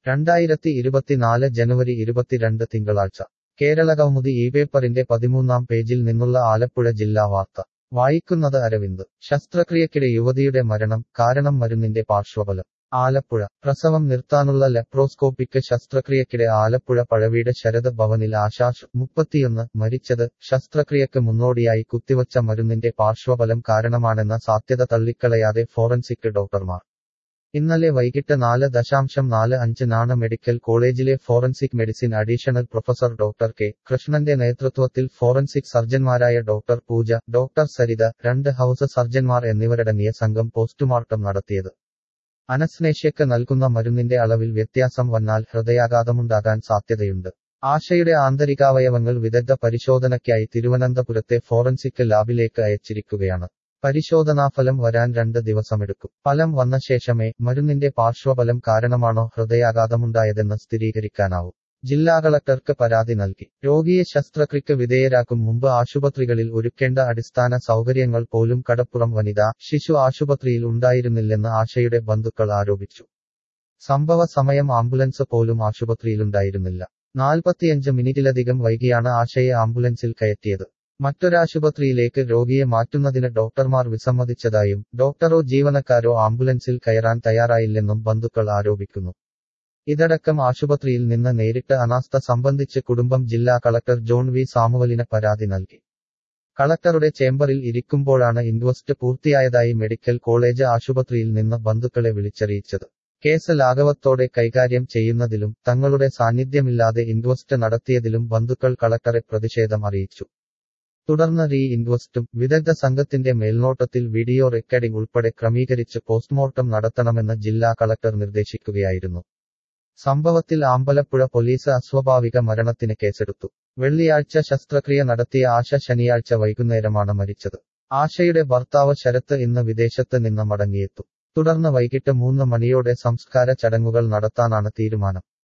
രണ്ടായിരത്തി ഇരുപത്തിനാല് ജനുവരി ഇരുപത്തിരണ്ട് തിങ്കളാഴ്ച കേരള കൗമുദി ഈ പേപ്പറിന്റെ പതിമൂന്നാം പേജിൽ നിന്നുള്ള ആലപ്പുഴ ജില്ലാ വാർത്ത വായിക്കുന്നത് അരവിന്ദ് ശസ്ത്രക്രിയക്കിടെ യുവതിയുടെ മരണം കാരണം മരുന്നിന്റെ പാർശ്വഫലം ആലപ്പുഴ പ്രസവം നിർത്താനുള്ള ലെപ്രോസ്കോപ്പിക് ശസ്ത്രക്രിയക്കിടെ ആലപ്പുഴ പഴവീട് ശരത് ഭവനിൽ ആശാഷ് മുപ്പത്തിയൊന്ന് മരിച്ചത് ശസ്ത്രക്രിയക്ക് മുന്നോടിയായി കുത്തിവച്ച മരുന്നിന്റെ പാർശ്വഫലം കാരണമാണെന്ന സാധ്യത തള്ളിക്കളയാതെ ഫോറൻസിക് ഡോക്ടർമാർ ഇന്നലെ വൈകിട്ട് നാല് ദശാംശം നാല് അഞ്ചിനാണ് medical college forensic medicine additional professor doctor K കൃഷ്ണന്റെ നേതൃത്വത്തിൽ ഫോറൻസിക് സർജൻമാരായ ഡോക്ടർ പൂജ ഡോക്ടർ സരിത രണ്ട് ഹൌസ് സർജൻമാർ എന്നിവരടങ്ങിയ സംഘം പോസ്റ്റ്മോർട്ടം നടത്തിയത് അനസ്നേഷ്യക്ക് നൽകുന്ന മരുന്നിന്റെ അളവിൽ വ്യത്യാസം വന്നാൽ ഹൃദയാഘാതമുണ്ടാകാൻ സാധ്യതയുണ്ട് ആശയുടെ ആന്തരികാവയവങ്ങൾ വിദഗ്ധ പരിശോധനയ്ക്കായി തിരുവനന്തപുരത്തെ ഫോറൻസിക് ലാബിലേക്ക് അയച്ചിരിക്കുകയാണ് പരിശോധനാഫലം വരാൻ രണ്ട് ദിവസമെടുക്കും ഫലം വന്ന ശേഷമേ മരുന്നിന്റെ പാർശ്വഫലം കാരണമാണോ ഹൃദയാഘാതമുണ്ടായതെന്ന് സ്ഥിരീകരിക്കാനാവൂ ജില്ലാ കളക്ടർക്ക് പരാതി നൽകി രോഗിയെ ശസ്ത്രക്രിയക്ക് വിധേയരാക്കും മുമ്പ് ആശുപത്രികളിൽ ഒരുക്കേണ്ട അടിസ്ഥാന സൗകര്യങ്ങൾ പോലും കടപ്പുറം വനിതാ ശിശു ആശുപത്രിയിൽ ഉണ്ടായിരുന്നില്ലെന്ന് ആശയുടെ ബന്ധുക്കൾ ആരോപിച്ചു സംഭവ സമയം ആംബുലൻസ് പോലും ആശുപത്രിയിലുണ്ടായിരുന്നില്ല നാൽപ്പത്തിയഞ്ച് മിനിറ്റിലധികം വൈകിയാണ് ആശയെ ആംബുലൻസിൽ കയറ്റിയത് മറ്റൊരാശുപത്രിയിലേക്ക് രോഗിയെ മാറ്റുന്നതിന് ഡോക്ടർമാർ വിസമ്മതിച്ചതായും ഡോക്ടറോ ജീവനക്കാരോ ആംബുലൻസിൽ കയറാൻ തയ്യാറായില്ലെന്നും ബന്ധുക്കൾ ആരോപിക്കുന്നു ഇതടക്കം ആശുപത്രിയിൽ നിന്ന് നേരിട്ട് അനാസ്ഥ സംബന്ധിച്ച് കുടുംബം ജില്ലാ കളക്ടർ ജോൺ വി സാമുവലിന് പരാതി നൽകി കളക്ടറുടെ ചേംബറിൽ ഇരിക്കുമ്പോഴാണ് ഇൻക്വസ്റ്റ് പൂർത്തിയായതായി മെഡിക്കൽ കോളേജ് ആശുപത്രിയിൽ നിന്ന് ബന്ധുക്കളെ വിളിച്ചറിയിച്ചത് കേസ് ലാഘവത്തോടെ കൈകാര്യം ചെയ്യുന്നതിലും തങ്ങളുടെ സാന്നിധ്യമില്ലാതെ ഇൻക്വസ്റ്റ് നടത്തിയതിലും ബന്ധുക്കൾ കളക്ടറെ പ്രതിഷേധം അറിയിച്ചു തുടർന്ന് റീ ഇൻക്വസ്റ്റും വിദഗ്ധ സംഘത്തിന്റെ മേൽനോട്ടത്തിൽ വീഡിയോ റെക്കോർഡിംഗ് ഉൾപ്പെടെ ക്രമീകരിച്ച് പോസ്റ്റ്മോർട്ടം നടത്തണമെന്ന് ജില്ലാ കളക്ടർ നിർദ്ദേശിക്കുകയായിരുന്നു സംഭവത്തിൽ ആമ്പലപ്പുഴ പോലീസ് അസ്വാഭാവിക മരണത്തിന് കേസെടുത്തു വെള്ളിയാഴ്ച ശസ്ത്രക്രിയ നടത്തിയ ആശ ശനിയാഴ്ച വൈകുന്നേരമാണ് മരിച്ചത് ആശയുടെ ഭർത്താവ് ശരത്ത് ഇന്ന് വിദേശത്ത് നിന്ന് മടങ്ങിയെത്തും തുടർന്ന് വൈകിട്ട് മൂന്ന് മണിയോടെ സംസ്കാര ചടങ്ങുകൾ നടത്താനാണ് തീരുമാനം